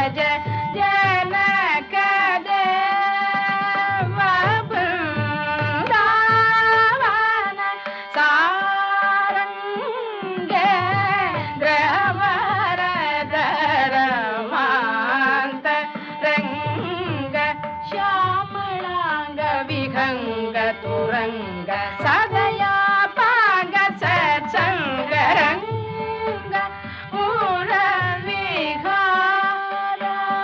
ஜ- ஜனக தேவ பிருந்தாவன சாரங்கேந்திரவரதரமாந்த ரங்க ಶ್ಯಾಮಳಾಂಗ ವಿಹಂಗ ತುರಂಗ ಸದಯ ಪಾಂಗ ಸತ್ಸಂಗರಂಗ ಮೂರ ವಿಹಾರ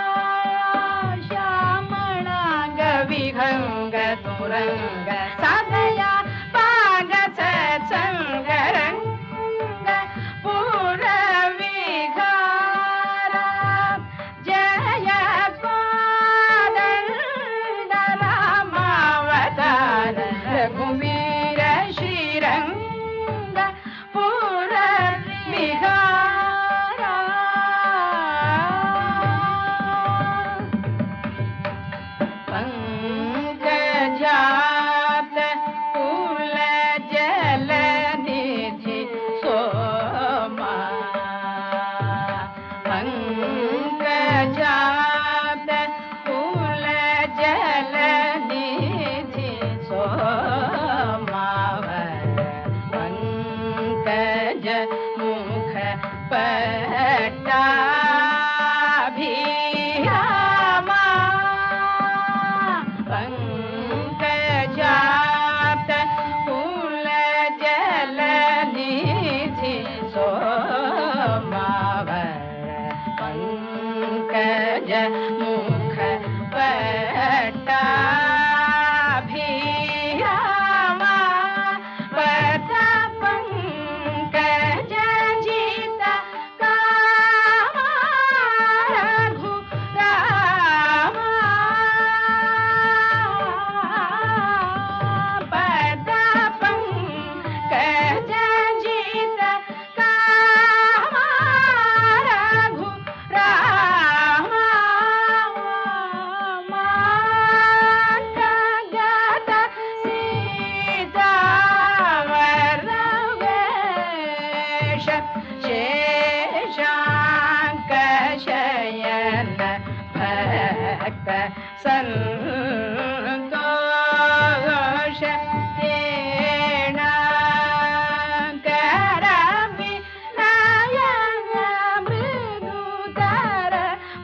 ಶ್ಯಾಮಳಾಂಗ ವಿಹಂಗ ತುರಂಗ ಸದಯ ಪಾಂಗ ಸತ್ಸಂಗರಂಗ ಮೂರ ವಿಹಾರ ಜಯ ರಾಮಾವತಾರ ರಘುವೀರ ಶ್ರೀರಂಗ ಪುರ ವಿಹಾರ ಪಂಕಜಾತ ಕುಲ ಜಲ ನಿಧಿ ಸೋಮ ಪಂಕಜಾತ ಕುಲ ಜಲ ನಿಧಿ ಸೋಮಾವರ ಪಂಕಜ ಮುಖ ಪಟ್ಟಾಭಿರಾಮ ಪಂಕಜಾತ ಕುಲ ಜಲ ನಿಧಿ ಸೋಮಾವರ ಪಂಕಜ ಮುಖ ಪಟ್ಟಾಭಿರಾಮ ಪದ ಪಂಕಜ ಜಿತ ಕಾಮ ರಘು ರಾಮ ಪದ ಪಂಕಜ ಜಿತ ಕಾಮ ರಘು ರಾಮ ಮಾಟಗತ ಸೀತಾವರವೇಶ ಶೇಷಾಂಕ ಶಯನ ಭಕ್ತ ಸಂತೋಷ ಏಣ ಕರವಿ ನಯನ ಮೃದುತರ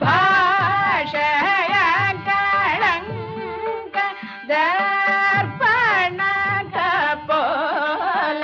ಭಾಷಯ ಕಳಂಕ ದರ್ಪಣ ಕಪೋಲ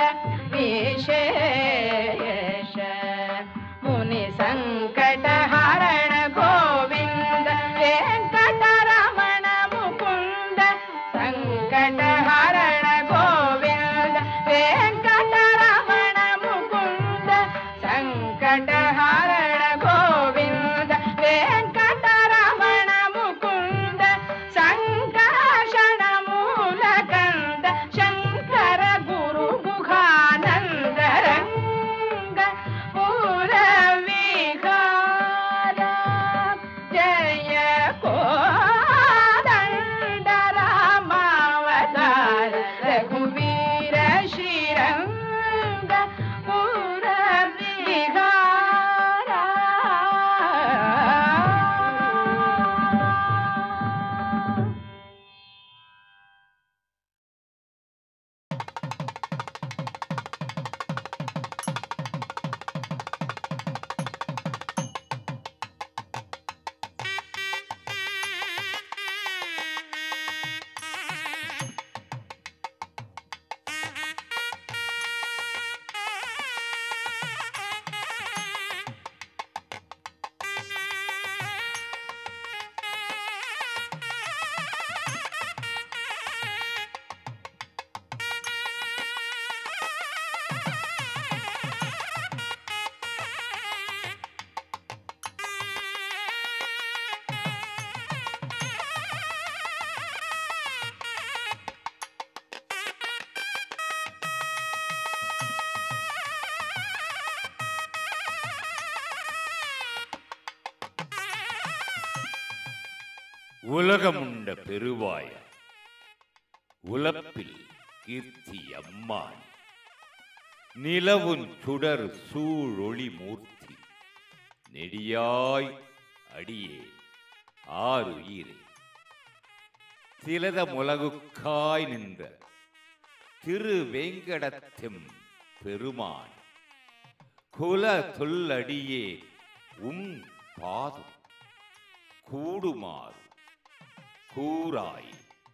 ವಿಶೇಷ ಮುನಿ ಸಂಕಟ ಹರಣ ಗೋವಿಂದ ವೆಂಕಟರಮಣ ಮುಕುಂದ ಸಂಕಟ ಹರಣ ಗೋವಿಂದ ವೆಂಕಟರಮಣ ಮುಕುಂದ ಸಂಕಟ ಹರಣ ಗೋವಿಂದ ವೆಂಕಟರಮಣ ಮುಕುಂದ ಸಂಕರ್ಷಣ ಮೂಲ ಕಂದ ಶಂಕರ ಗುರು ಗುಹಾನಂದ ರಂಗ ಪುರ ವಿಹಾರ ಜಯ ಕೋದಂಡ ರಾಮಾವತಾರ ರಘುವೀರ ಶ್ರೀರಂಗ ಪುರ ವಿಹಾರ உலகமுண்ட பெருவாய உலப்பில் கீர்த்தி அம்மான் நிலவுன் சுடர் சூழொளி மூர்த்தி நெடியாய் அடியே ஆறு ஈரே திலத முலகுக்காய் நின்ற திரு வேங்கடத்தெம் பெருமான் குல தொல்லடியே உம் பாதம் கூடுமாறு கூறாய்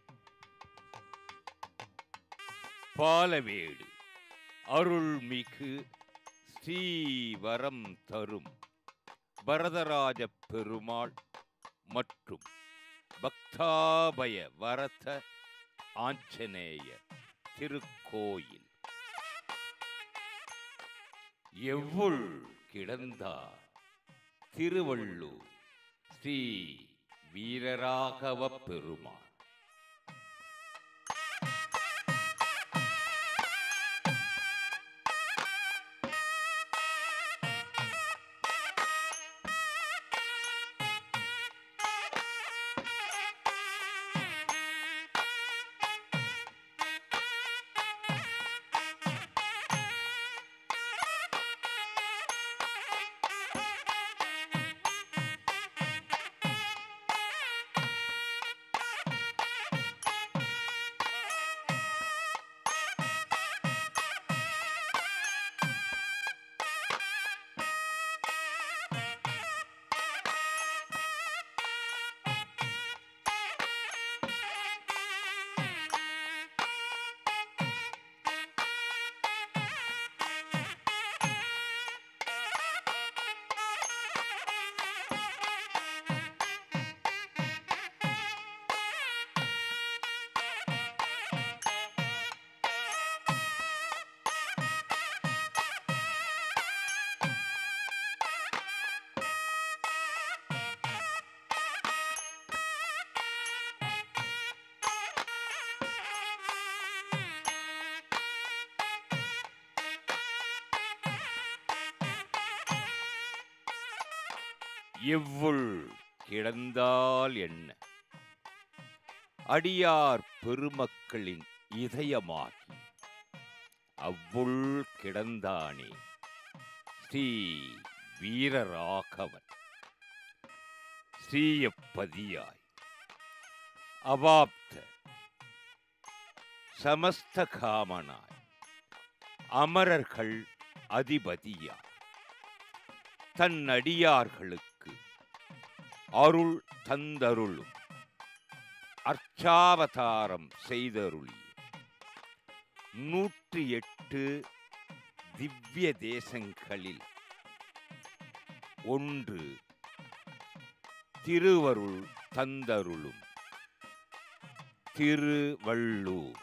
பாலவேடு அருள்மிகு ஸ்ரீவரம் தரும் வரதராஜ பெருமாள் மற்றும் பக்தாபய வரத ஆஞ்சநேய திருக்கோயில் எவ்வுள் கிடந்தார் திருவள்ளூர் ஸ்ரீ வீரராகவ பெருமாள் எவ்வுள் கிடந்தால் என்ன அடியார் பெருமக்களின் இதயமாகி அவ்வுள் கிடந்தானே ஸ்ரீ வீரராகவன் ஸ்ரீயப்பதியாய் அவாப்த சமஸ்த காமனாய் அமரர்கள் அதிபதியாய் தன் அடியார்களுக்கு அருள் தந்தருளும் அர்ச்சாவதாரம் செய்தருளி நூற்றி எட்டு திவ்ய தேசங்களில் ஒன்று திருவருள் தந்தருளும் திருவள்ளூர்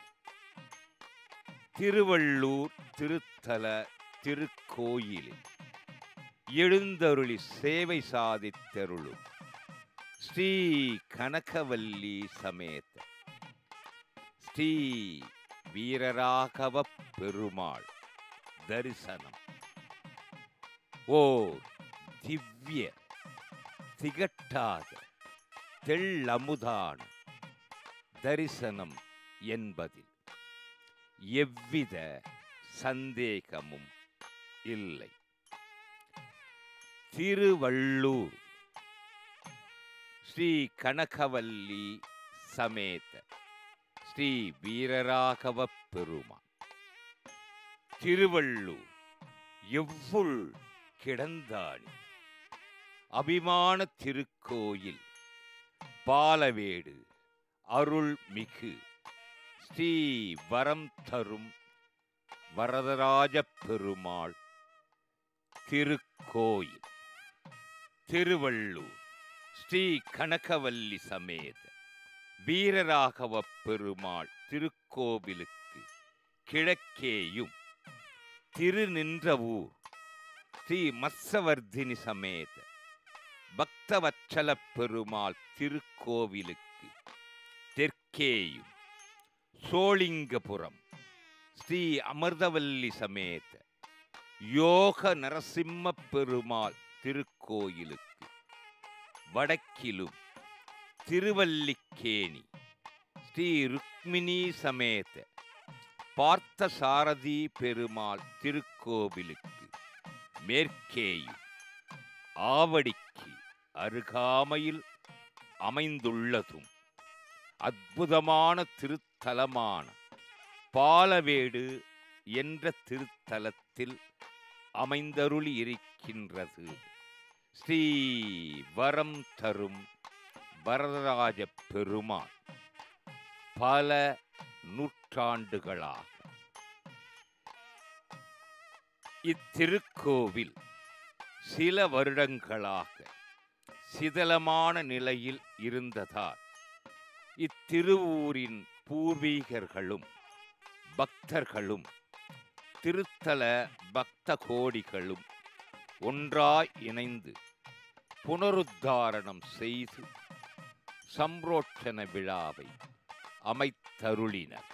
திருவள்ளூர் திருத்தல திருக்கோயிலில் எழுந்தருளி சேவை சாதித்தருளும் ஸ்ரீ கனகவல்லி சமேத ஸ்ரீ வீரராகவ பெருமாள் தரிசனம் ஓ திவ்ய திகட்டாத தெள்ளமுதான தரிசனம் என்பதில் எவ்வித சந்தேகமும் இல்லை திருவள்ளூர் ஸ்ரீ கனகவல்லி சமேத ஸ்ரீ வீரராகவ பெருமான் திருவள்ளூர் எவ்வுள் கிடந்தானி அபிமான திருக்கோயில் பாலவேடு அருள்மிகு ஸ்ரீ வரம் தரும் வரதராஜ பெருமாள் திருக்கோயில் திருவள்ளூர் ஸ்ரீ கனகவல்லி சமேத வீரராகவ பெருமாள் திருக்கோவிலுக்கு கிழக்கேயும் திருநின்றவூர் ஸ்ரீ மத்சவர்தினி சமேத பக்தவச்சல பெருமாள் திருக்கோவிலுக்கு தெற்கேயும் சோளிங்கபுரம் ஸ்ரீ அமிர்தவல்லி சமேத யோக நரசிம்ம பெருமாள் திருக்கோயிலுக்கு வடக்கிலும் திருவல்லிக்கேணி ஸ்ரீ ருக்மிணி சமேத பார்த்த சாரதி பெருமாள் திருக்கோவிலுக்கு மேற்கேயும் ஆவடிக்கு அருகாமையில் அமைந்துள்ளதும் அற்புதமான திருத்தலமான பாலவேடு என்ற திருத்தலத்தில் அமைந்தருளி இருக்கின்றது ஸ்ரீ வரம் தரும் வரதராஜ பெருமான் பல நூற்றாண்டுகளாக இத்திருக்கோவில் சில வருடங்களாக சிதலமான நிலையில் இருந்ததால் இத்திருவூரின் பூர்வீகர்களும் பக்தர்களும் திருத்தல பக்த கோடிகளும் ஒன்றாய் இணைந்து புனருத்தாரணம் செய்து சம்ரோட்சண விழாவை அமைத்தருளினர்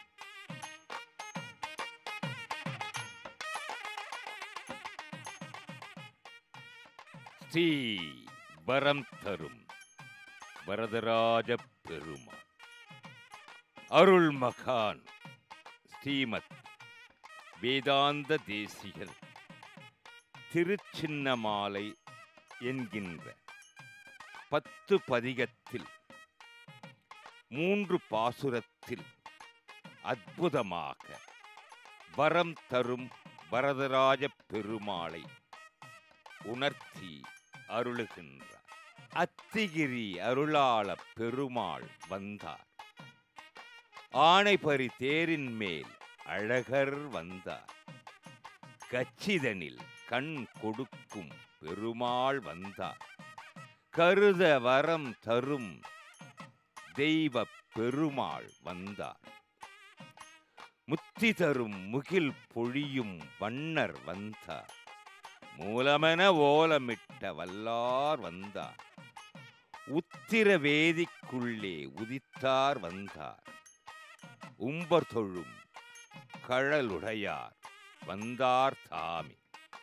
ஸ்ரீ வரம் தரும் வரதராஜ பெருமான் அருள் மகான் ஸ்ரீமத் வேதாந்த தேசிகர் திருச்சின்னமாலை என்கின்ற பத்து பதிகத்தில் மூன்று பாசுரத்தில் அற்புதமாக வரம் தரும் வரதராஜ பெருமாளை உணர்த்தி அருளுகின்றார் அத்திகிரி அருளாள பெருமாள் வந்தார் ஆணைபரி தேரின் மேல் அழகர் வந்தார் கச்சிதனில் கண் கொடுக்கும் பெருமாள் வந்தார் கருத வரம் தரும் தெய்வ பெருமாள் வந்தார் முத்தி தரும் முகில் பொழியும் வண்ணர் வந்தார் மூலமென ஓலமிட்ட வல்லார் வந்தார் உத்திர வேதிக்குள்ளே உதித்தார் வந்தார் உம்பர் தொழும் கழலுடையார் வந்தார் தாமி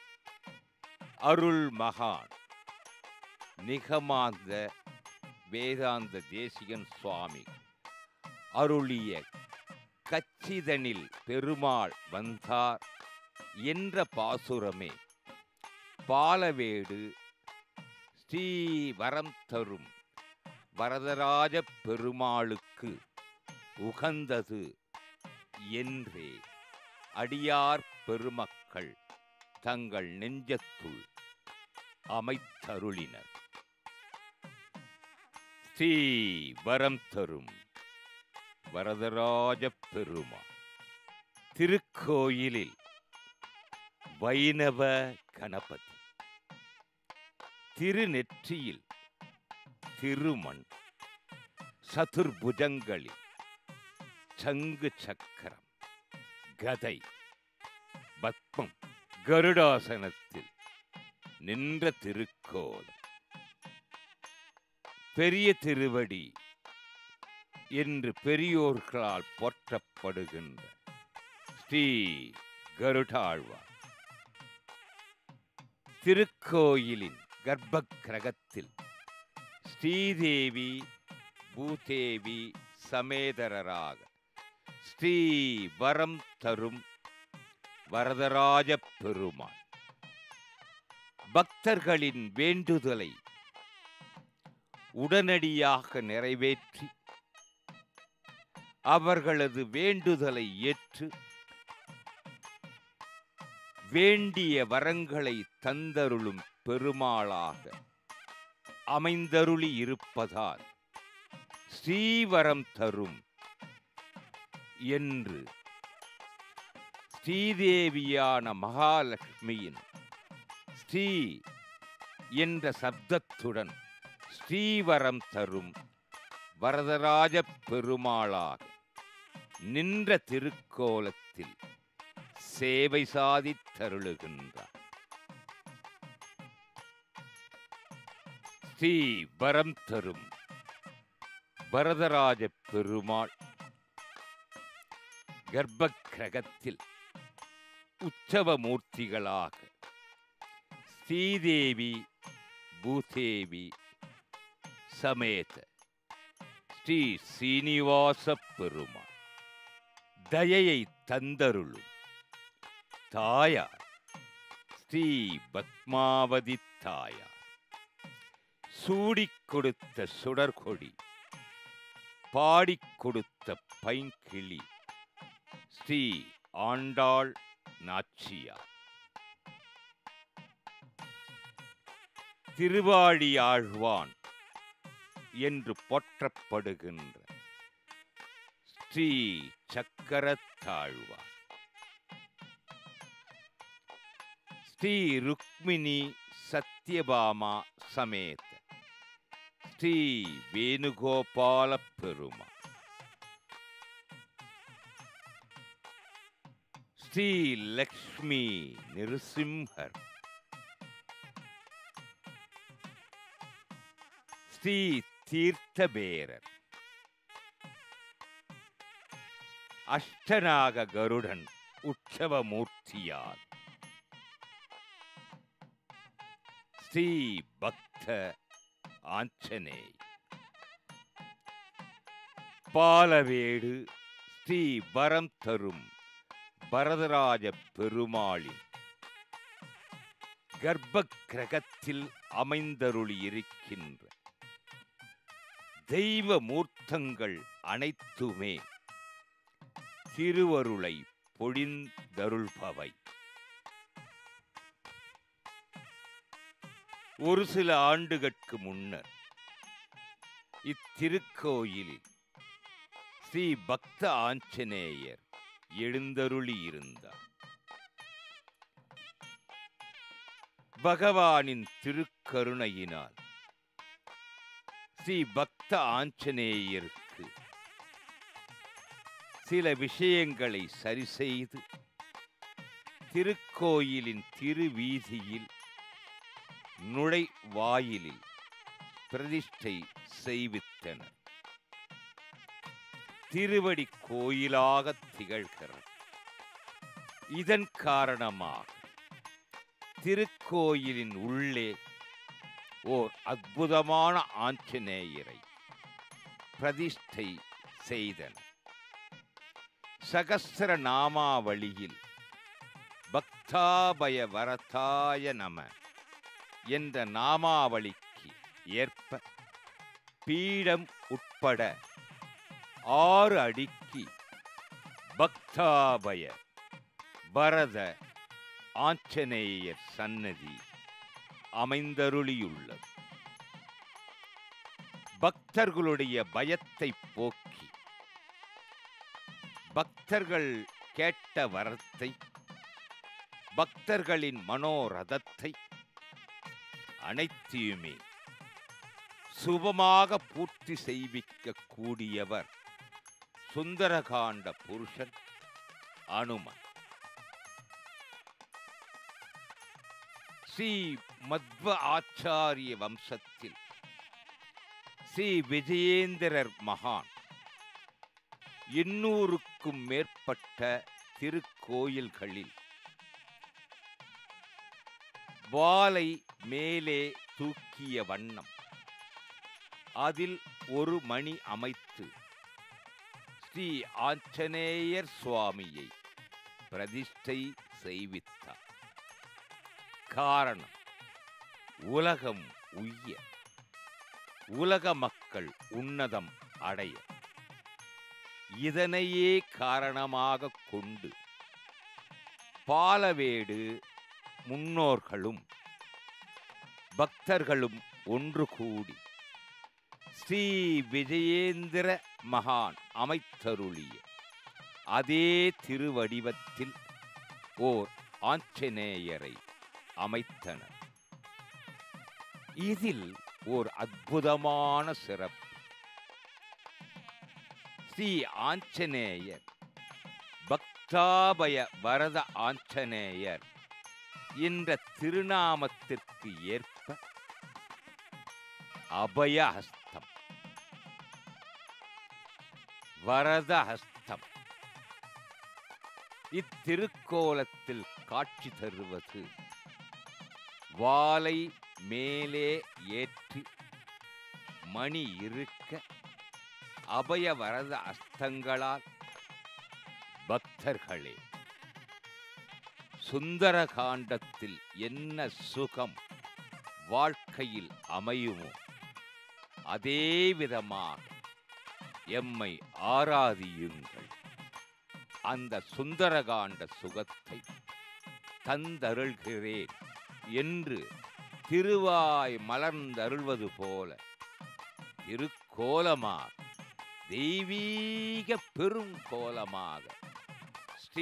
அருள் மகான் நிகமாந்த வேதாந்த தேசிகன் சுவாமி அருளிய கச்சிதனில் பெருமாள் வந்தார் என்ற பாசுரமே பாலவேடு ஸ்ரீ வரம் தரும் வரதராஜ பெருமாளுக்கு உகந்தது என்றே அடியார் பெருமக்கள் தங்கள் நெஞ்சத்துள் அமைத்தருளினர் ஸ்ரீ வரம் தரும் வரதராஜ பெருமாள் திருக்கோயிலில் வைணவ கணபதி திருநெற்றியில் திருமண் சதுர்புஜங்களில் சங்கு சக்கரம் கதை பத்மம் கருடாசனத்தில் நின்ற திருக்கோலம் பெரிய திருவடி என்று பெரியோர்களால் போற்றப்படுகின்ற ஸ்ரீ கருடாழ்வார் திருக்கோயிலின் கர்ப்ப கிரகத்தில் ஸ்ரீதேவி பூதேவி சமேதரராக ஸ்ரீ வரம் தரும் வரதராஜ பெருமாள் பக்தர்களின் வேண்டுதலை உடனடியாக நிறைவேற்றி அவர்களது வேண்டுதலை ஏற்று வேண்டிய வரங்களை தந்தருளும் பெருமாளாக அமைந்தருளி இருப்பதால் ஸ்ரீவரம் தரும் என்று ஸ்ரீதேவியான மகாலட்சுமியின் ஸ்ரீ என்ற சப்தத்துடன் ஸ்ரீவரம் தரும் வரதராஜ பெருமாளாக நின்ற திருக்கோலத்தில் சேவை சாதித்தருளுகின்றார் ஸ்ரீ வரம் தரும் வரதராஜ பெருமாள் கர்ப்ப கிரகத்தில் உற்சவ மூர்த்திகளாக ஸ்ரீதேவி பூதேவி சமேத ஸ்ரீ சீனிவாச பெருமாள் தயையை தந்தருளும் தாயார் ஸ்ரீ பத்மாவதி தாயார் சூடிக் கொடுத்த சுடர்கொடி பாடிக் கொடுத்த பைங்கிளி ஸ்ரீ ஆண்டாள் நாச்சியார் திருவாழியாழ்வான் என்று போற்றப்படுகின்ற ஸ்ரீ சக்கரத்தாழ்வார் ஸ்ரீ ருக்மிணி சத்யபாமா சமேத ஸ்ரீ வேணுகோபால பெருமா ஸ்ரீ லக்ஷ்மி நிருசிம்ஹர் ஸ்ரீ தீர்த்தபேரர் அஷ்டநாக கருடன் உற்சவமூர்த்தியார் ஸ்ரீ பக்த ஆஞ்சநேய் பாலவேடு ஸ்ரீ வரம் தரும் வரதராஜ பெருமாளின் கர்ப்ப கிரகத்தில் அமைந்தருளி இருக்கின்ற தெய்வ மூர்த்தங்கள் அனைத்துமே திருவருளை பொழிந்தருள்பவை ஒரு சில ஆண்டுகட்கு முன்னர் இத்திருக்கோயிலில் ஸ்ரீ பக்த ஆஞ்சநேயர் எழுந்தருளி இருந்தார் பகவானின் திருக்கருணையினால் ஸ்ரீ பக்த ஆஞ்சநேயருக்கு சில விஷயங்களை சரி செய்து திருக்கோயிலின் திருவீதியில் நுழைவாயிலில் பிரதிஷ்டை செய்வித்தனர் திருவடி கோயிலாக திகழ்கிறது இதன் காரணமாக திருக்கோயிலின் உள்ளே ஓர் அற்புதமான ஆஞ்சநேயரை பிரதிஷ்டை செய்தனர் சகஸ்ர நாமாவளியில் பக்தாபய வரதாய நம என்ற நாமாவளிக்கு ஏற்ப பீடம் உட்பட ஆறு அடிக்கு பக்தாபய பரத ஆஞ்சநேயர் சன்னதி அமைந்தருளியுள்ளது பக்தர்களுடைய பயத்தை போக்கி பக்தர்கள் கேட்ட வரத்தை பக்தர்களின் மனோரதத்தை அனைத்தையுமே சுபமாக பூர்த்தி செய்விக்க கூடியவர் சுந்தரகாண்ட புருஷன் அனுமன் ஸ்ரீ மத்வ ஆச்சாரிய வம்சத்தில் ஸ்ரீ விஜயேந்திரர் மகான் எண்ணூறுக்கும் மேற்பட்ட திருக்கோயில்களில் வாளை மேலே தூக்கிய வண்ணம் அதில் ஒரு மணி அமைத்து ஸ்ரீ ஆஞ்சநேயர் சுவாமியை பிரதிஷ்டை செய்வித்தார் காரணம் உலகம் உய்ய உலக மக்கள் உன்னதம் அடைய இதனையே காரணமாக கொண்டு பாலவேடு முன்னோர்களும் பக்தர்களும் ஒன்று கூடி ஸ்ரீ விஜயேந்திர மகான் அமைத்தருளிய அதே திருவடிவத்தில் ஓர் ஆஞ்சநேயரை அமைத்தனர் இதில் ஓர் அற்புதமான சிறப்பு ஸ்ரீ ஆஞ்சநேயர் பக்தாபய வரத ஆஞ்சநேயர் என்ற திருநாமத்திற்கு ஏற்ப அபயஹஸ்தம் வரதஹஸ்தம் இத்திருக்கோலத்தில் காட்சி தருவது வாளை மேலே ஏற்றி மணி இருக்க அபயவரத அஸ்தங்களால் பக்தர்களே சுந்தர காண்டத்தில் என்ன சுகம் வாழ்க்கையில் அமையுமோ அதே விதமாக எம்மை ஆராதியுங்கள் அந்த சுந்தரகாண்ட சுகத்தை தந்தருள்கிறேன் என்று திருவாய் மலர்ந்தருள்வது போல திருக்கோலமாக தெய்வீக பெருங்கோலமாக ஸ்ரீ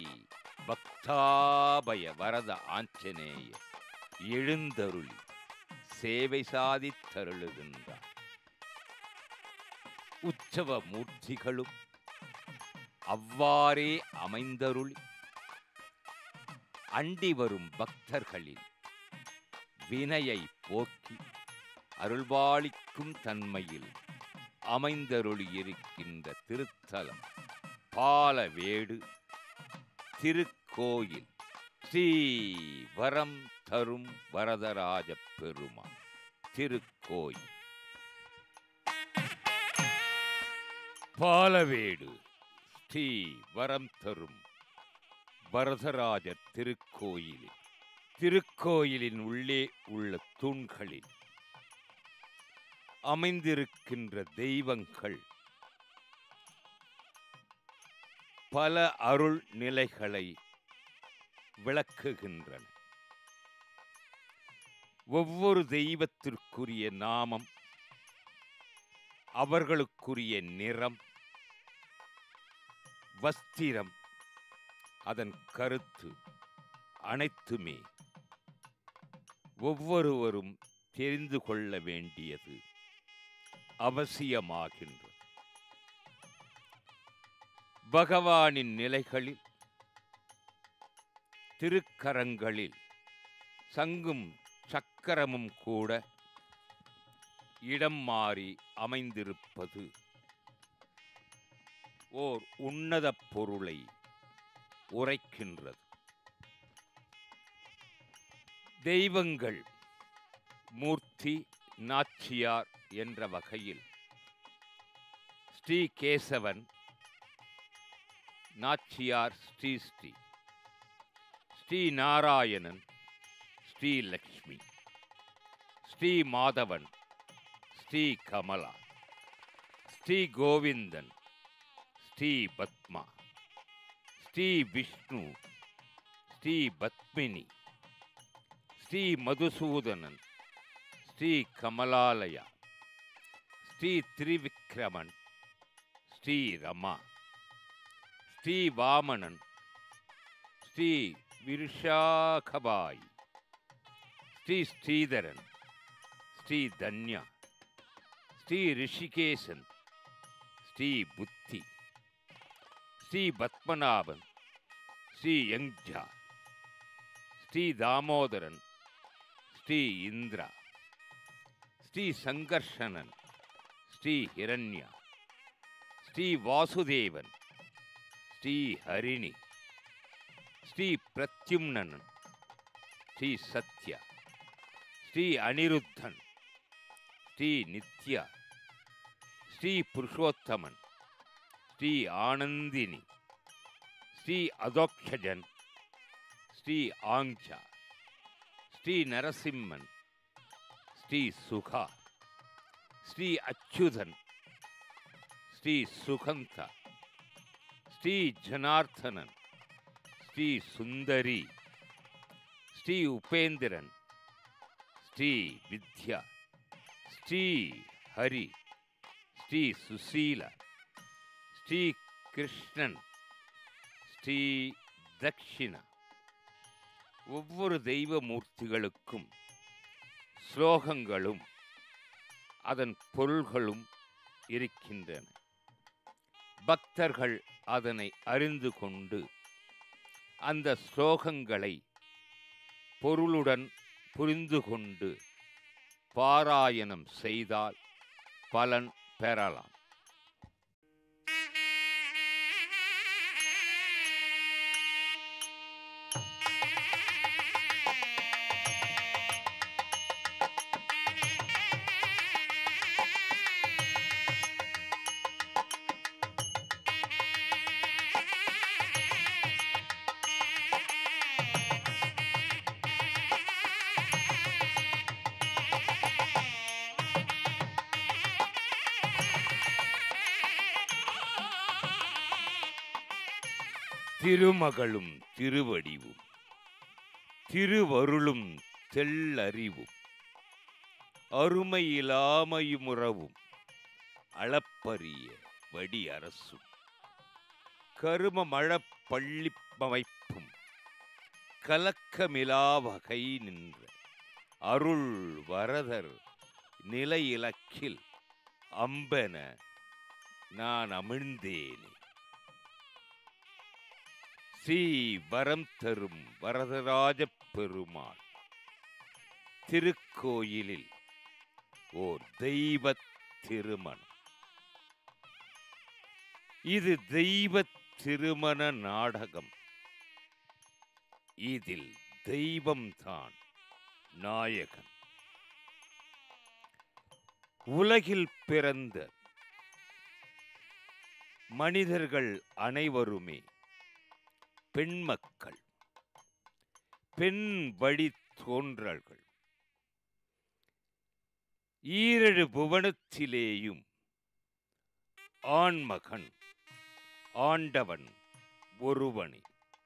பக்தாபய வரத ஆஞ்சநேய எழுந்தருளி சேவை சாதித்தருளுகின்றார் உற்சவ மூர்த்திகளும் அவ்வாறே அமைந்தருளி அண்டி வரும் பக்தர்களின் வினையை போக்கி அருள்பாலிக்கும் தன்மையில் அமைந்தருளியிருக்கின்ற திருத்தலம் பாலவேடு திருக்கோயில் ஸ்ரீ வரம் தரும் வரதராஜ பெருமான் திருக்கோயில் பாலவேடு ஸ்ரீ வரம் தரும் வரதராஜர் திருக்கோயிலில் திருக்கோயிலின் உள்ளே உள்ள தூண்களில் அமைந்திருக்கின்ற தெய்வங்கள் பல அருள் நிலைகளை விளக்குகின்றன ஒவ்வொரு தெய்வத்திற்குரிய நாமம் அவர்களுக்குரிய நிறம் வஸ்திரம் அதன் கருத்து அனைத்துமே ஒவ்வொருவரும் தெரிந்து கொள்ள வேண்டியது அவசியமாகின்றது பகவானின் நிலைகளில் திருக்கரங்களில் சங்கும் சக்கரமும் கூட இடம் மாறி அமைந்திருப்பது ஓர் உன்னத பொருளை உரைக்கின்றது தெய்வங்கள் மூர்த்தி நாச்சியார் என்ற வகையில் ஸ்ரீ கேசவன் நாச்சியார் ஸ்ரீ ஸ்ரீ ஸ்ரீ நாராயணன் ஸ்ரீ லக்ஷ்மி ஸ்ரீ மாதவன் ஸ்ரீ கமலா ஸ்ரீ கோவிந்தன் ஸ்ரீ பத்மா ஸ்ரீ விஷ்ணு ஸ்ரீ பத்மினி ஸ்ரீ மதுசூதனன் ஸ்ரீ கமலாலயா ஸ்ரீ திரிவிக்ரமன் ஸ்ரீ ரமா ஸ்ரீ வாமனன் ஸ்ரீ விருஷாகபாய் ஸ்ரீ ஸ்ரீதரன் ஸ்ரீ தன்யா ஸ்ரீ ரிஷிகேசன் ஸ்ரீ புத்தி ஸ்ரீ பத்மநாபன் ஸ்ரீ யங்ஜா ஸ்ரீ தாமோதரன் ஸ்ரீ இந்திரா ஸ்ரீ சங்கர்ஷணன் ஸ்ரீ ஹிரண்யா ஸ்ரீ வாசுதேவன் ஸ்ரீ ஹரிணி ஸ்ரீ பிரத்யும்னன் ஸ்ரீ சத்யா ஸ்ரீ அனிருத்தன் ஸ்ரீ நித்யா ஸ்ரீ புருஷோத்தமன் ஸ்ரீ ஆனந்தினி ஸ்ரீ அதோக்ஷஜன் ஸ்ரீ ஆங்சா ஸ்ரீ நரசிம்மன் ஸ்ரீ சுகா ஸ்ரீ அச்சுதன் ஸ்ரீ சுகந்தா ஸ்ரீ ஜனார்த்தனன் ஸ்ரீ சுந்தரி ஸ்ரீ உபேந்திரன் ஸ்ரீ வித்யா ஸ்ரீ ஹரி ஸ்ரீ சுசீல ஸ்ரீ கிருஷ்ணன் ஸ்ரீ தக்ஷிணா ஒவ்வொரு தெய்வ மூர்த்திகளுக்கும் ஸ்லோகங்களும் அதன் பொருள்களும் இருக்கின்றன பக்தர்கள் அதனை அறிந்து கொண்டு அந்த ஸ்லோகங்களை பொருளுடன் புரிந்து கொண்டு பாராயணம் செய்தால் பலன் பெறலாம் திருமகளும் திருவடிவும் திருவருளும் தெள்ளறிவும் அருமையிலாமையுமுறவும் அளப்பரிய வடி அரசும் கரும மழப் பள்ளிப்பமைப்பும் கலக்கமிலா வகை நின்ற அருள் வரதர் நிலையிலக்கில் அம்பென நான் அமிழ்ந்தேனே ஸ்ரீ வரம் தரும் வரதராஜப் பெருமாள் திருக்கோயிலில் ஓர் தெய்வத் திருமணம் இது தெய்வத் திருமண நாடகம் இதில் தெய்வம்தான் நாயகன் உலகில் பிறந்த மனிதர்கள் அனைவருமே பெண்மக்கள் பெண் வழி தோன்றல்கள் ஈரழு புவனத்திலேயும் ஆண்மகன் ஆண்டவன் ஒருவனே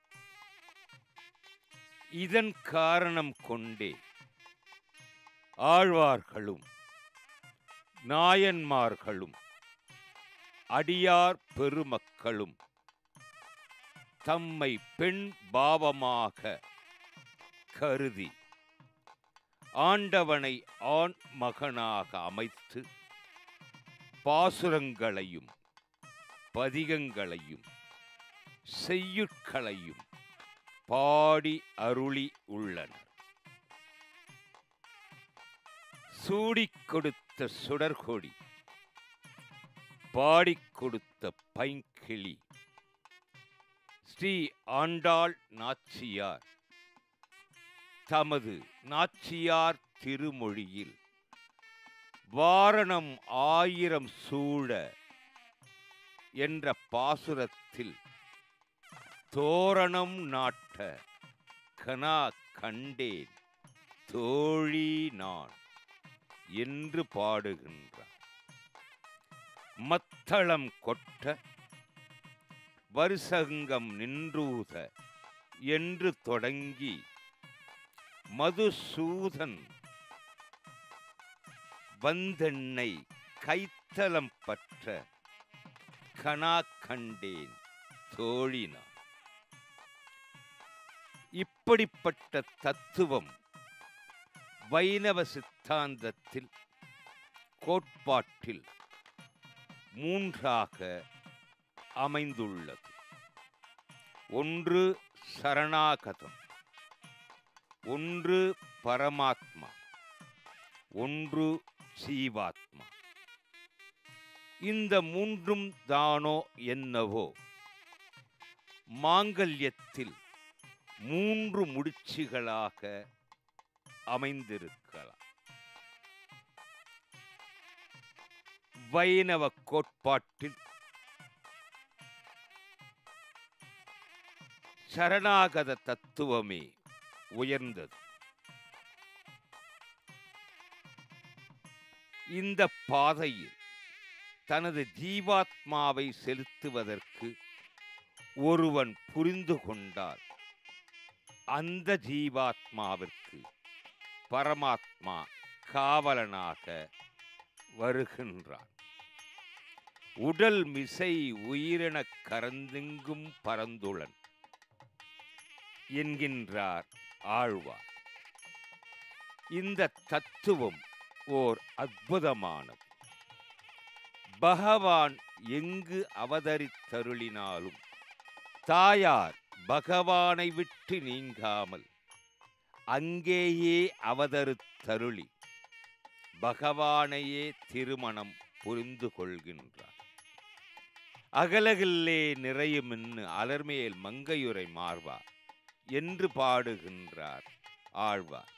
இதன் காரணம் கொண்டே ஆழ்வார்களும் நாயன்மார்களும் அடியார் பெருமக்களும் தம்மை பெண் பாவமாக கருதி ஆண்டவனை ஆண் மகனாக அமைத்து பாசுரங்களையும் பதிகங்களையும் செய்யுட்களையும் பாடி அருளி உள்ளனர் சூடிக் கொடுத்த சுடர்கொடி பாடிக் கொடுத்த பைங்கிளி ஸ்ரீ ஆண்டாள் நாச்சியார் தமது நாச்சியார் திருமொழியில் வாரணம் ஆயிரம் சூழ என்ற பாசுரத்தில் தோரணம் நாட்ட கனா கண்டேன் தோழி நான் என்று பாடுகின்றார் மத்தளம் கொட்ட வருசங்கம் நின்றூத என்று தொடங்கி மதுசூதன் வந்தென்னை கைத்தலம் பற்ற கனா கண்டேன் தோழினான் இப்படிப்பட்ட தத்துவம் வைணவ சித்தாந்தத்தில் கோட்பாட்டில் மூன்றாக அமைந்துள்ளது ஒன்று சரணாகதம் ஒன்று பரமாத்மா ஒன்று ஜீவாத்மா இந்த மூன்றும் தானோ என்னவோ மாங்கல்யத்தில் மூன்று முடிச்சுகளாக அமைந்திருக்கலாம் வைணவ கோட்பாட்டில் சரணாகத தத்துவமே உயர்ந்தது இந்த பாதையில் தனது ஜீவாத்மாவை செலுத்துவதற்கு ஒருவன் புரிந்து கொண்டால் அந்த ஜீவாத்மாவிற்கு பரமாத்மா காவலனாக வருகின்றான் உடல் மிசை உயிரெனக் கரந்தெங்கும் பரந்துளன் என்கின்றார் ஆழ்வார் இந்த தத்துவம் ஓர் அற்புதமானது பகவான் எங்கு அவதரித்தருளினாலும் தாயார் பகவானை விட்டு நீங்காமல் அங்கேயே அவதரித்தருளி பகவானையே திருமணம் புரிந்து கொள்கின்றார் அகலகில்லே நிறையுமின்னு அலர்மேல் மங்கையுரை மார்வா என்று பாடுகின்றார் ஆழ்வார்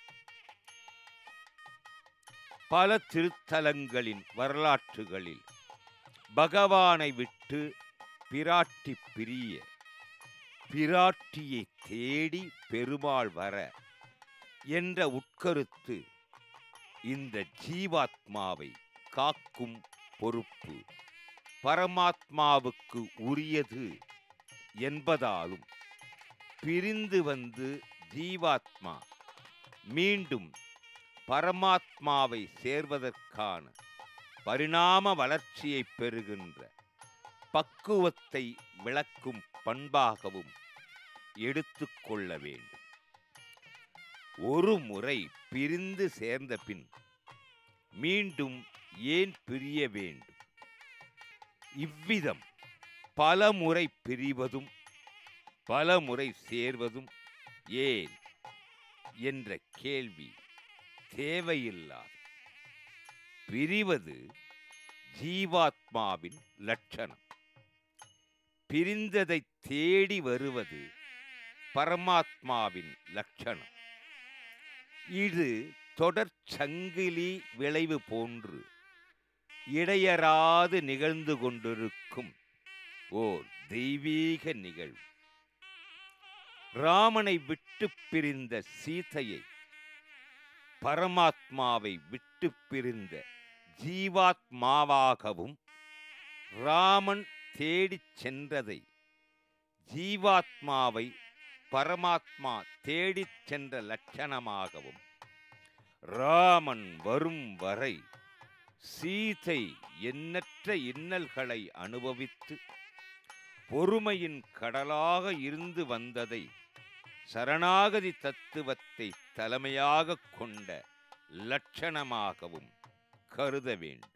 பல திருத்தலங்களின் வரலாற்றுகளில் பகவானை விட்டு பிராட்டி பிரிய பிராட்டியை தேடி பெருமாள் வர என்ற உட்கருத்து இந்த ஜீவாத்மாவை காக்கும் பொறுப்பு பரமாத்மாவுக்கு உரியது என்பதாலும் பிரிந்து வந்து ஜீவாத்மா மீண்டும் பரமாத்மாவை சேர்வதற்கான பரிணாம வளர்ச்சியை பெறுகின்ற பக்குவத்தை விளக்கும் பண்பாகவும் எடுத்துக்கொள்ள வேண்டும் ஒரு முறை பிரிந்து சேர்ந்த பின் மீண்டும் ஏன் பிரிய வேண்டும் இவ்விதம் பல முறை பிரிவதும் பல முறை சேர்வதும் ஏன் என்ற கேள்வி தேவையில்லாது பிரிவது ஜீவாத்மாவின் லட்சணம் பிரிந்ததை தேடி வருவது பரமாத்மாவின் லட்சணம் இது தொடர் சங்கிலி விளைவு போன்று இடையறாது நிகழ்ந்து கொண்டிருக்கும் ஓர் தெய்வீக நிகழ்வு ராமனை விட்டு பிரிந்த சீதையை பரமாத்மாவை விட்டு பிரிந்த ஜீவாத்மாவாகவும் ராமன் தேடிச் சென்றதை ஜீவாத்மாவை பரமாத்மா தேடிச் சென்ற லட்சணமாகவும் ராமன் வரும் வரை சீதை எண்ணற்ற இன்னல்களை அனுபவித்து பொறுமையின் கடலாக இருந்து வந்ததை சரணாகதி தத்துவத்தை தலைமையாக கொண்ட லட்சணமாகவும் கருத வேண்டும்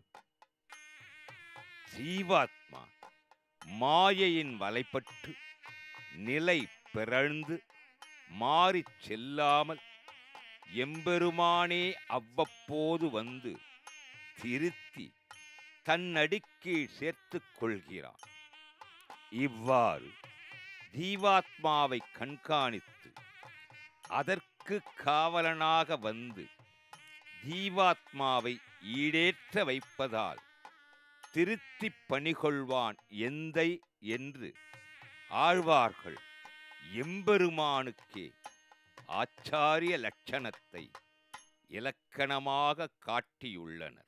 ஜீவாத்மா மாயையின் வலைப்பட்டு நிலை பிறழ்ந்து மாறிச் செல்லாமல் எம்பெருமானே அவ்வப்போது வந்து திருத்தி தன்னடிக்கீழ் சேர்த்துக் கொள்கிறான் இவ்வாறு ஜீவாத்மாவை கண்காணித்து அதற்கு காவலனாக வந்து ஜீவாத்மாவை ஈடேற்ற வைப்பதால் திருத்திப் பணிகொள்வான் எந்தை என்று ஆழ்வார்கள் எம்பெருமானுக்கே ஆச்சாரிய லட்சணத்தை இலக்கணமாக காட்டியுள்ளனர்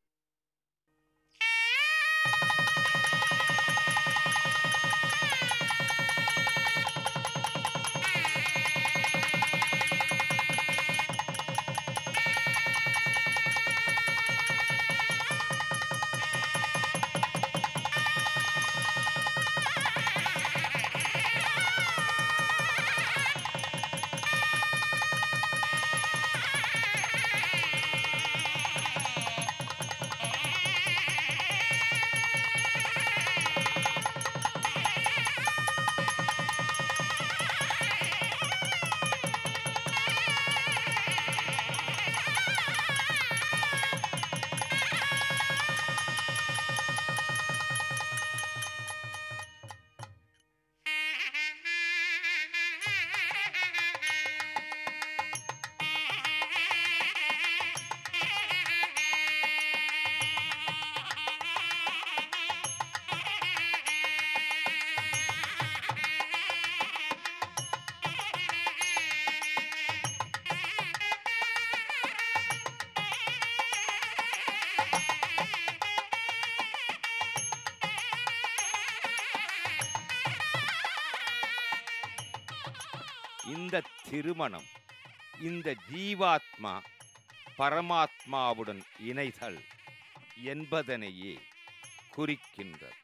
இந்த திருமணம் இந்த ஜீவாத்மா பரமாத்மாவுடன் இணைதல் என்பதனையே குறிக்கின்றது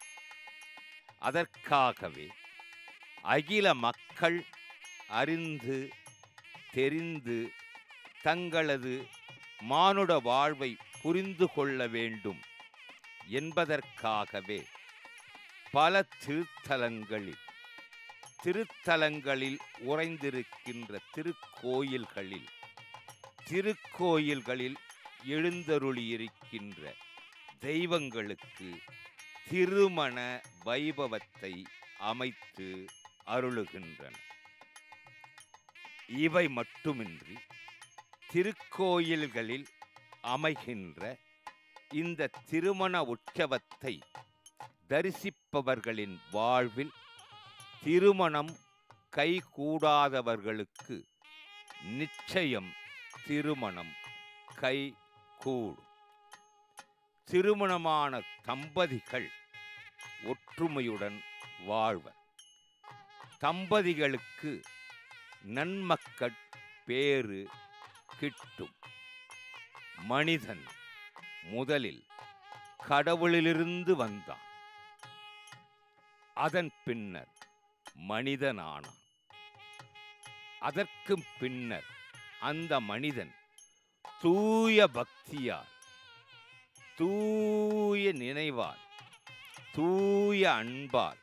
அதற்காகவே அகில மக்கள் அறிந்து தெரிந்து தங்களது மானுட வாழ்வை புரிந்து கொள்ள வேண்டும் என்பதற்காகவே பல திருத்தலங்களில் திருத்தலங்களில் உறைந்திருக்கின்ற திருக்கோயில்களில் திருக்கோயில்களில் எழுந்தருளியிருக்கின்ற தெய்வங்களுக்கு திருமண வைபவத்தை அமைத்து அருளுகின்றன இவை மட்டுமின்றி திருக்கோயில்களில் அமைகின்ற இந்த திருமண உற்சவத்தை தரிசிப்பவர்களின் வாழ்வில் திருமணம் கைகூடாதவர்களுக்கு நிச்சயம் திருமணம் கை கூடும் திருமணமான தம்பதிகள் ஒற்றுமையுடன் வாழ்வர் தம்பதிகளுக்கு நன்மக்கட் பேறு கிட்டும் மனிதன் முதலில் கடவுளிலிருந்து வந்தான் அதன் பின்னர் மனிதனானான் அதற்கு பின்னர் அந்த மனிதன் தூய பக்தியால் தூய நினைவால் தூய அன்பால்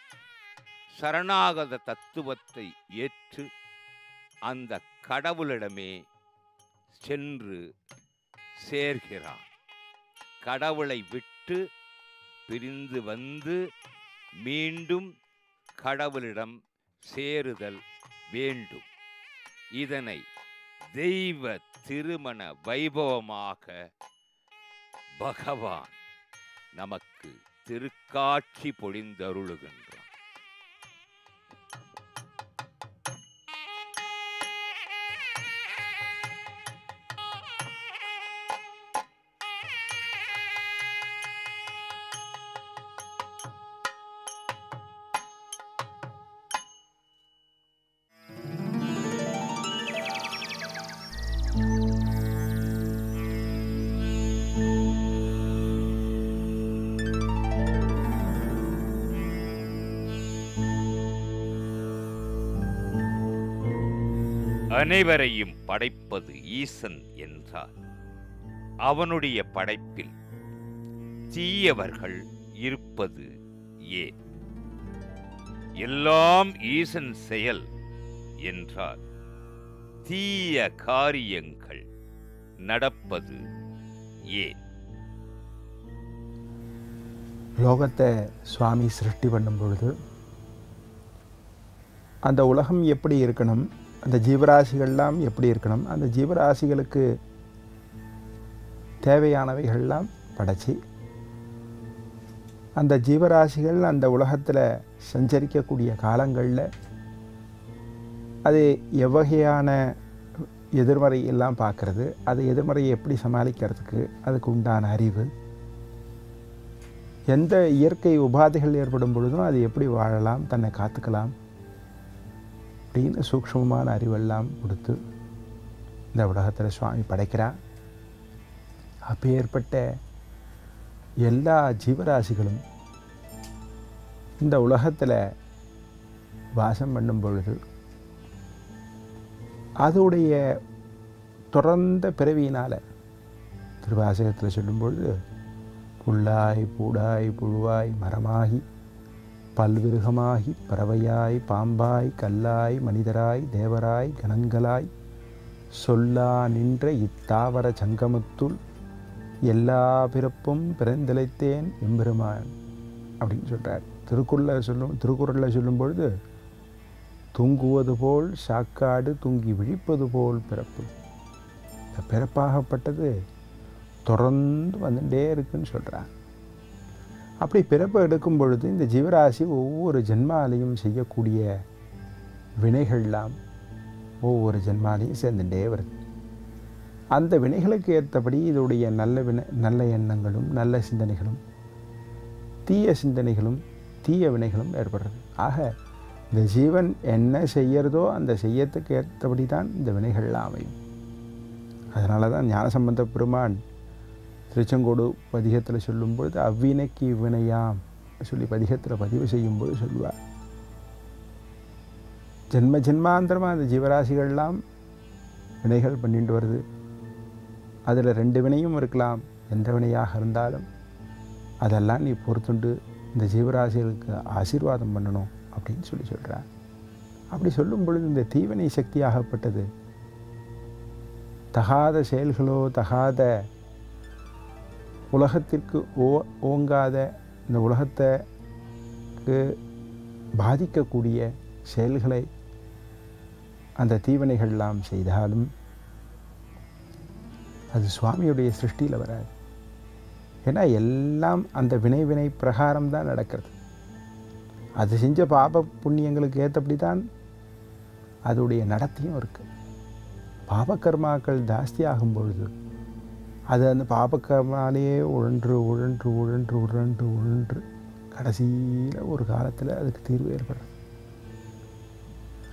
சரணாகத தத்துவத்தை ஏற்று அந்த கடவுளிடமே சென்று சேர்கிறான் கடவுளை விட்டு பிரிந்து வந்து மீண்டும் கடவுளிடம் சேருதல் வேண்டும் இதனை தெய்வ திருமண வைபவமாக பகவான் நமக்கு திருக்காட்சி பொழிந்தருளுகின்றான் அனைவரையும் படைப்பது ஈசன் என்றார் அவனுடைய படைப்பில் தீயவர்கள் இருப்பது ஏன் எல்லாம் ஈசன் செயல் என்றால் தீய காரியங்கள் நடப்பது ஏன் லோகத்தை சுவாமி சிருஷ்டி பண்ணும் பொழுது அந்த உலகம் எப்படி இருக்கணும் அந்த ஜீவராசிகள்லாம் எப்படி இருக்கணும் அந்த ஜீவராசிகளுக்கு தேவையானவைகள்லாம் படைச்சி அந்த ஜீவராசிகள் அந்த உலகத்தில் சஞ்சரிக்கக்கூடிய காலங்களில் அது எவ்வகையான எதிர்மறை எல்லாம் பார்க்கறது அது எதிர்மறையை எப்படி சமாளிக்கிறதுக்கு அதுக்கு உண்டான அறிவு எந்த இயற்கை உபாதைகள் ஏற்படும் பொழுதும் அது எப்படி வாழலாம் தன்னை காத்துக்கலாம் அப்படின்னு சூக்ஷ்மமான அறிவெல்லாம் கொடுத்து இந்த உலகத்தில் சுவாமி படைக்கிறார் அப்பேற்பட்ட எல்லா ஜீவராசிகளும் இந்த உலகத்தில் வாசம் பண்ணும் பொழுது அதோடைய தொடர்ந்த பிறவியினால் திருவாசகத்தில் சொல்லும் பொழுது புல்லாய் பூடாய் புழுவாய் மரமாகி பல்விருகமாகி பறவையாய் பாம்பாய் கல்லாய் மனிதராய் தேவராய் கணங்களாய் சொல்லா நின்ற இத்தாவர சங்கமத்துள் எல்லா பிறப்பும் பிறந்திழைத்தேன் எம்பெருமான் அப்படின்னு சொல்கிறார் திருக்குறளில் சொல்லும் திருக்குறளில் சொல்லும் பொழுது தூங்குவது போல் சாக்காடு தூங்கி விழிப்பது போல் பிறப்பு இந்த பிறப்பாகப்பட்டது தொடர்ந்து வந்துட்டே இருக்குன்னு சொல்கிறார் அப்படி பிறப்பு எடுக்கும் பொழுது இந்த ஜீவராசி ஒவ்வொரு ஜென்மாலையும் செய்யக்கூடிய வினைகள்லாம் ஒவ்வொரு ஜென்மாலையும் சேர்ந்துட்டே வருது அந்த வினைகளுக்கு ஏற்றபடி இதோடைய நல்ல வினை நல்ல எண்ணங்களும் நல்ல சிந்தனைகளும் தீய சிந்தனைகளும் தீய வினைகளும் ஏற்படுறது ஆக இந்த ஜீவன் என்ன செய்யறதோ அந்த செய்யத்துக்கு ஏற்றபடி தான் இந்த வினைகள்லாம் அமையும் அதனால தான் ஞானசம்பந்த பெருமான் திருச்செங்கோடு பதிகத்தில் சொல்லும் பொழுது அவ்வினைக்கு இவ்வினையாம் சொல்லி பதிகத்தில் பதிவு செய்யும்போது சொல்லுவார் ஜென்ம ஜென்மாந்திரமாக அந்த ஜீவராசிகள்லாம் வினைகள் பண்ணிட்டு வருது அதில் ரெண்டு வினையும் இருக்கலாம் எந்த வினையாக இருந்தாலும் அதெல்லாம் நீ பொறுத்துண்டு இந்த ஜீவராசிகளுக்கு ஆசீர்வாதம் பண்ணணும் அப்படின்னு சொல்லி சொல்கிறார் அப்படி சொல்லும் பொழுது இந்த தீவினை சக்தியாகப்பட்டது தகாத செயல்களோ தகாத உலகத்திற்கு ஓ ஓங்காத இந்த உலகத்துக்கு பாதிக்கக்கூடிய செயல்களை அந்த தீவினைகள்லாம் செய்தாலும் அது சுவாமியுடைய சிருஷ்டியில் வராது ஏன்னா எல்லாம் அந்த வினை வினை பிரகாரம் தான் நடக்கிறது அது செஞ்ச பாப புண்ணியங்களுக்கு ஏற்றபடி தான் அதோடைய நடத்தியும் இருக்குது பாபகர்மாக்கள் ஜாஸ்தி ஆகும் பொழுது அது அந்த பாபக்கர்மாலேயே உழன்று உழன்று உழன்று உழன்று உழன்று கடைசியில் ஒரு காலத்தில் அதுக்கு தீர்வு ஏற்படுறது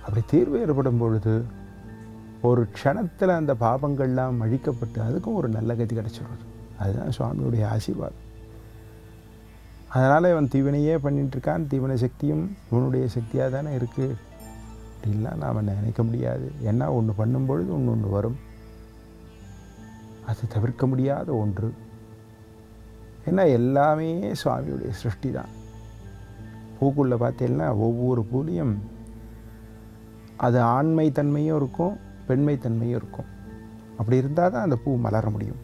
அப்படி தீர்வு ஏற்படும் பொழுது ஒரு க்ஷணத்தில் அந்த பாபங்கள்லாம் அழிக்கப்பட்டு அதுக்கும் ஒரு நல்ல கதி கிடைச்சிடுறது அதுதான் சுவாமியுடைய ஆசீர்வாதம் அதனால் இவன் தீவனையே பண்ணிட்டு இருக்கான் தீவன சக்தியும் இவனுடைய சக்தியாக தானே இருக்குது அப்படின்லாம் நாம் நினைக்க முடியாது ஏன்னா ஒன்று பண்ணும் பொழுது ஒன்று ஒன்று வரும் அது தவிர்க்க முடியாத ஒன்று ஏன்னா எல்லாமே சுவாமியுடைய சிருஷ்டி தான் பூக்குள்ளே பார்த்தீங்கன்னா ஒவ்வொரு பூலையும் அது ஆண்மை தன்மையும் இருக்கும் பெண்மை தன்மையும் இருக்கும் அப்படி இருந்தால் தான் அந்த பூ மலர முடியும்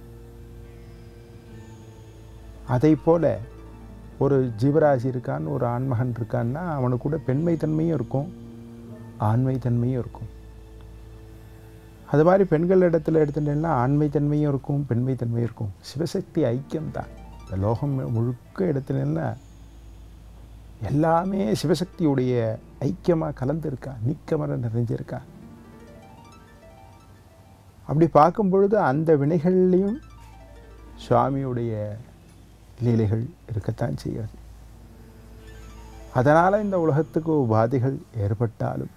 அதை போல ஒரு ஜீவராசி இருக்கான்னு ஒரு ஆண்மகன் இருக்கான்னா அவனுக்கு கூட பெண்மை தன்மையும் இருக்கும் ஆண்மை தன்மையும் இருக்கும் அது மாதிரி பெண்கள் இடத்துல எடுத்துட்டேன்னா ஆண்மை தன்மையும் இருக்கும் பெண்மை தன்மையும் இருக்கும் சிவசக்தி ஐக்கியம் தான் இந்த லோகம் முழுக்க எடுத்துட்டேன்னா எல்லாமே சிவசக்தியுடைய ஐக்கியமாக கலந்துருக்கா நீக்கமர நிறைஞ்சிருக்கா அப்படி பார்க்கும் பொழுது அந்த வினைகள்லையும் சுவாமியுடைய லீலைகள் இருக்கத்தான் செய்கிறது அதனால் இந்த உலகத்துக்கு உபாதைகள் ஏற்பட்டாலும்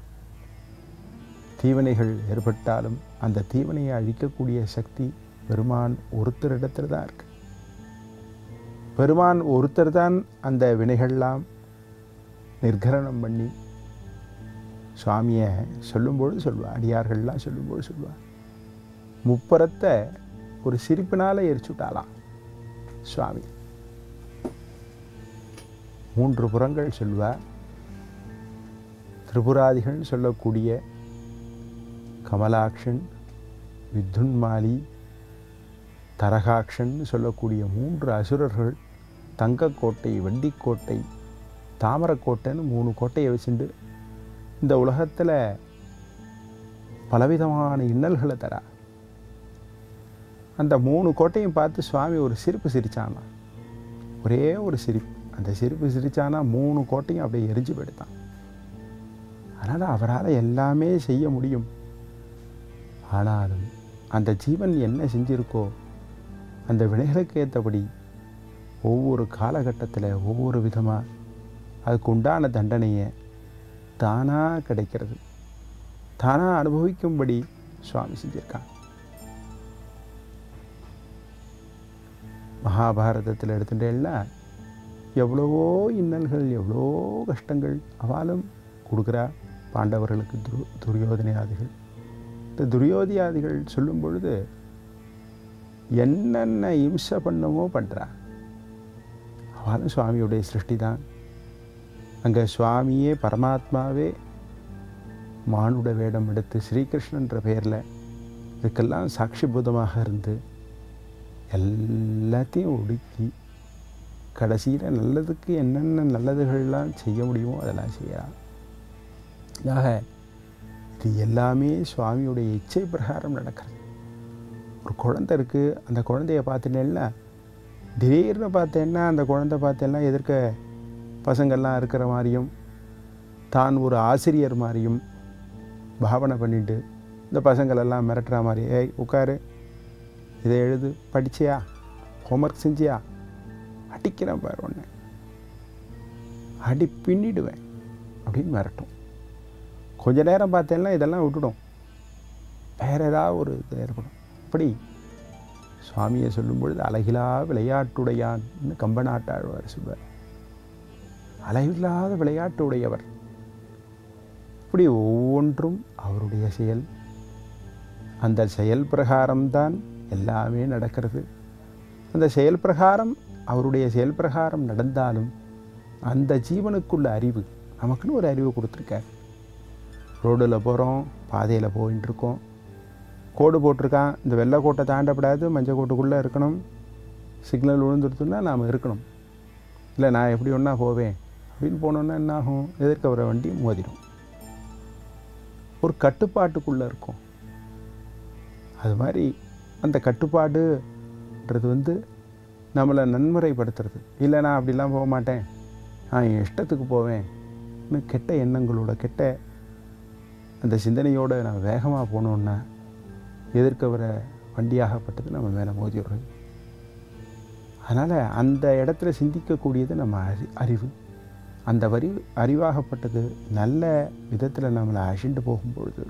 தீவனைகள் ஏற்பட்டாலும் அந்த தீவனையை அழிக்கக்கூடிய சக்தி பெருமான் ஒருத்தரிடத்தில் தான் இருக்கு பெருமான் ஒருத்தர் தான் அந்த வினைகள்லாம் நிர்கரணம் பண்ணி சுவாமியை சொல்லும்பொழுது சொல்லுவார் அடியார்கள்லாம் சொல்லும்போது சொல்லுவார் முப்பரத்தை ஒரு சிரிப்பினால் எரிச்சுட்டாலாம் சுவாமி மூன்று புறங்கள் சொல்வார் திரிபுராதிகள் சொல்லக்கூடிய கமலாக்ஷன் வித்துன்மாலி தரகாக்ஷன் சொல்லக்கூடிய மூன்று அசுரர்கள் தங்கக்கோட்டை வெண்டிக்கோட்டை தாமரக்கோட்டைன்னு மூணு கோட்டையை வச்சுண்டு இந்த உலகத்தில் பலவிதமான இன்னல்களை தரா அந்த மூணு கோட்டையும் பார்த்து சுவாமி ஒரு சிரிப்பு சிரிச்சானா ஒரே ஒரு சிரிப்பு அந்த சிரிப்பு சிரிச்சானா மூணு கோட்டையும் அப்படியே எரிஞ்சு போயிடுதான் அதனால் அவரால் எல்லாமே செய்ய முடியும் ஆனாலும் அந்த ஜீவன் என்ன செஞ்சிருக்கோ அந்த வினைகளுக்கு ஏற்றபடி ஒவ்வொரு காலகட்டத்தில் ஒவ்வொரு விதமாக அதுக்கு உண்டான தண்டனையை தானாக கிடைக்கிறது தானாக அனுபவிக்கும்படி சுவாமி செஞ்சிருக்கான் மகாபாரதத்தில் எடுத்துட்டேன்னா எவ்வளவோ இன்னல்கள் எவ்வளோ கஷ்டங்கள் அவாலும் கொடுக்குறா பாண்டவர்களுக்கு துரு துரியோதனையாதிகள் இந்த துரியோதியாதிகள் சொல்லும் பொழுது என்னென்ன இம்சை பண்ணமோ பண்ணுறா அவளும் சுவாமியுடைய சிருஷ்டி தான் அங்கே சுவாமியே பரமாத்மாவே மானுட வேடம் எடுத்து ஸ்ரீகிருஷ்ணன்ற பெயரில் இதுக்கெல்லாம் சாட்சிபூதமாக இருந்து எல்லாத்தையும் ஒடுக்கி கடைசியில் நல்லதுக்கு என்னென்ன நல்லதுகள்லாம் செய்ய முடியுமோ அதெல்லாம் செய்யலாம் ஆக இது எல்லாமே சுவாமியுடைய இச்சை பிரகாரம் நடக்கிறது ஒரு குழந்தை இருக்குது அந்த குழந்தைய பார்த்துட்டேன்னா திடீர்னு பார்த்தேன்னா அந்த குழந்தை பார்த்தேன்னா எதிர்க்க பசங்கள்லாம் இருக்கிற மாதிரியும் தான் ஒரு ஆசிரியர் மாதிரியும் பாவனை பண்ணிட்டு இந்த பசங்களெல்லாம் மிரட்டுற மாதிரி ஏய் உட்காரு இதை எழுது படிச்சியா ஹோம்ஒர்க் செஞ்சியா அடிக்கிறேன் பாரு ஒன்று அடி பின்னிடுவேன் அப்படின்னு மிரட்டும் கொஞ்ச நேரம் பார்த்தேன்னா இதெல்லாம் விட்டுடும் வேற ஏதாவது ஒரு இது ஏற்படும் அப்படி சுவாமியை சொல்லும் பொழுது அழகிலா விளையாட்டுடையான்னு கம்பநாட்டாழ்வார் சொல்வார் அளவில்லாத விளையாட்டு உடையவர் இப்படி ஒவ்வொன்றும் அவருடைய செயல் அந்த செயல் பிரகாரம்தான் எல்லாமே நடக்கிறது அந்த செயல் பிரகாரம் அவருடைய செயல் பிரகாரம் நடந்தாலும் அந்த ஜீவனுக்குள்ள அறிவு நமக்குன்னு ஒரு அறிவு கொடுத்துருக்கார் ரோடில் போகிறோம் பாதையில் போயின்னு இருக்கோம் கோடு போட்டிருக்கான் இந்த வெள்ளை கோட்டை தாண்டப்படாது மஞ்சள் கோட்டுக்குள்ளே இருக்கணும் சிக்னல் விழுந்துடுத்துன்னா நாம் இருக்கணும் இல்லை நான் எப்படி ஒன்றா போவேன் அப்படின்னு போனோன்னா என்ன ஆகும் எதிர்க்க வர வண்டி மோதிடும் ஒரு கட்டுப்பாட்டுக்குள்ளே இருக்கும் அது மாதிரி அந்த கட்டுப்பாடுன்றது வந்து நம்மளை நன்முறைப்படுத்துறது இல்லை நான் அப்படிலாம் போக மாட்டேன் நான் என் இஷ்டத்துக்கு போவேன் இன்னும் கெட்ட எண்ணங்களோட கெட்ட அந்த சிந்தனையோடு நான் வேகமாக போனோன்னா எதிர்க்க வர வண்டியாகப்பட்டது நம்ம மேலே மோதிடுறது அதனால் அந்த இடத்துல சிந்திக்கக்கூடியது நம்ம அறி அறிவு அந்த வரி அறிவாகப்பட்டது நல்ல விதத்தில் நம்மளை அழிண்டு போகும்பொழுது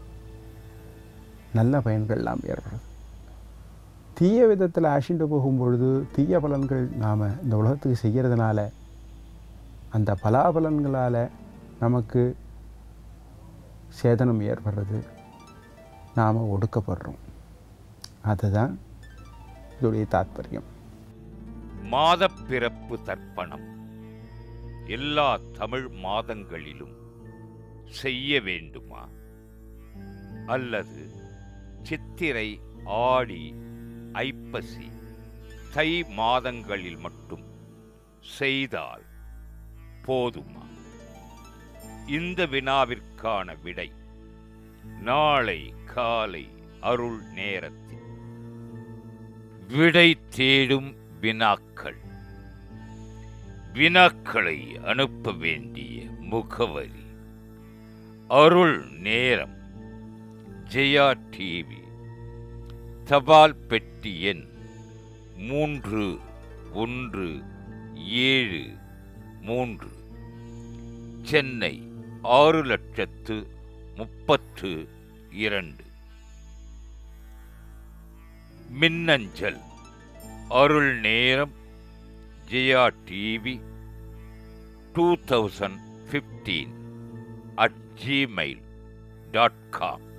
நல்ல பயன்கள்லாம் ஏற்படுது தீய விதத்தில் அழிண்டு போகும்பொழுது தீய பலன்கள் நாம் இந்த உலகத்துக்கு செய்கிறதுனால அந்த பலாபலன்களால் நமக்கு சேதனம் ஏற்படுறது நாம் ஒடுக்கப்படுறோம் அதுதான் இதோடைய தாத்பரியம் மாதப்பிறப்பு தர்ப்பணம் எல்லா தமிழ் மாதங்களிலும் செய்ய வேண்டுமா அல்லது சித்திரை ஆடி ஐப்பசி தை மாதங்களில் மட்டும் செய்தால் போதுமா இந்த வினாவிற்கான விடை நாளை காலை அருள் நேரத்தில் விடை தேடும் வினாக்கள் வினாக்களை அனுப்ப வேண்டிய முகவரி அருள் நேரம் ஜெயா டிவி தபால் பெட்டி எண் மூன்று ஒன்று ஏழு மூன்று சென்னை ஆறு லட்சத்து முப்பத்து இரண்டு மின்னஞ்சல் அருள் நேரம் Jaya TV two thousand fifteen at Gmail dot com